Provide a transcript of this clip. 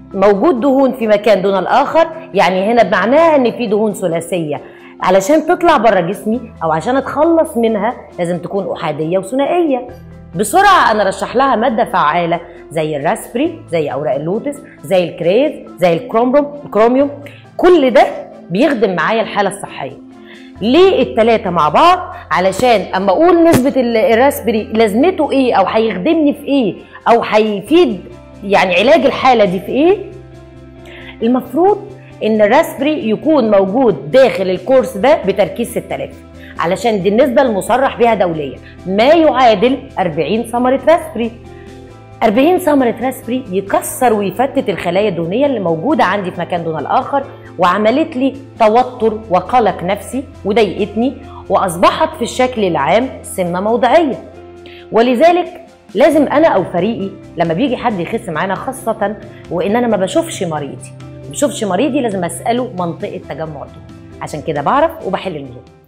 موجود دهون في مكان دون الاخر يعني هنا معناها ان في دهون ثلاثيه علشان تطلع بره جسمي او عشان اتخلص منها لازم تكون احاديه وثنائيه بسرعه انا رشح لها ماده فعاله زي الراسبري زي اوراق اللوتس زي الكريز زي الكرومبروم الكروميوم كل ده بيخدم معايا الحاله الصحيه ليه التلاتة مع بعض علشان اما اقول نسبة ال- الراسبري لازمته ايه او هيخدمني في ايه او هيفيد يعني علاج الحالة دي في ايه المفروض ان الراسبري يكون موجود داخل الكورس ده بتركيز 6000 علشان دي النسبة المصرح بها دوليا ما يعادل 40 ثمرة راسبري 40 ثمرة راسبري يكسر ويفتت الخلايا الدهنية اللي موجودة عندي في مكان دون الآخر وعملت لي توتر وقلق نفسي وضايقتني وأصبحت في الشكل العام سمنة موضعية ولذلك لازم أنا أو فريقي لما بيجي حد يخس معانا خاصة وإن أنا ما بشوفش مريضي ما بشوفش مريضي لازم أسأله منطقة تجمع الدهون عشان كده بعرف وبحل الموضوع